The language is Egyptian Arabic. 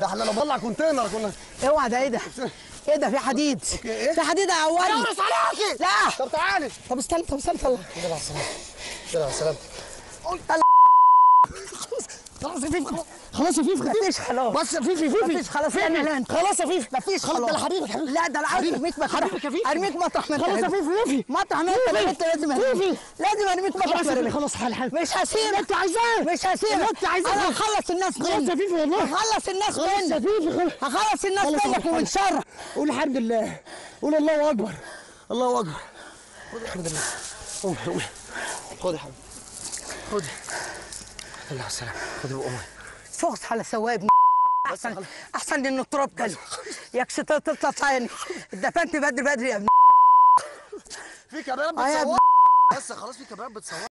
ده احنا لو بطلع كونتينر كنا اوعى ده ايه ده ايه ده في حديد إيه؟ في حديد يا عواري اورس عليكي لا طب تعالي طب استنى طب استنى طلع كده على السلامه كده على السلامه خلاص يا فيفي خلاص يا فيفي مفيش خلاص بس يا فيفي فيفي مفيش خلاص انا لا خلاص يا فيفي مفيش خلاص خلاص ده حبيبك حبيبي لا ده انا عايز ارميك مطرح حبيبك يا فيفي. ارميك مطرح ما انت خلاص يا هنا. فيفي فيفي مطرح ما انت فيفي. انت لازم ارميك فيفي. لازم ارميك مطرح خلاص ما يا فيفي ارميك. خلاص حال حال مش هسيبك انت عايزاه مش هسيبك انت عايزاه انا هخلص الناس خلاص يا منك فيفي والله هخلص الناس خلاص يا منك فيفي خلاص هخلص الناس خلاص منك خلاص. ومن شرك قول الحمد لله قول الله اكبر الله اكبر خد الحمد لله قوم قوم خد يا حبيبي خد الله على السلامه خد بقى امي فوقت على سواق ابن احسن احسن ان التراب كله ياكش تطلع عيني اتدفنت بدري بدري يا ابن في كاميرات آه يا بتصور بس خلاص في كاميرات بتصور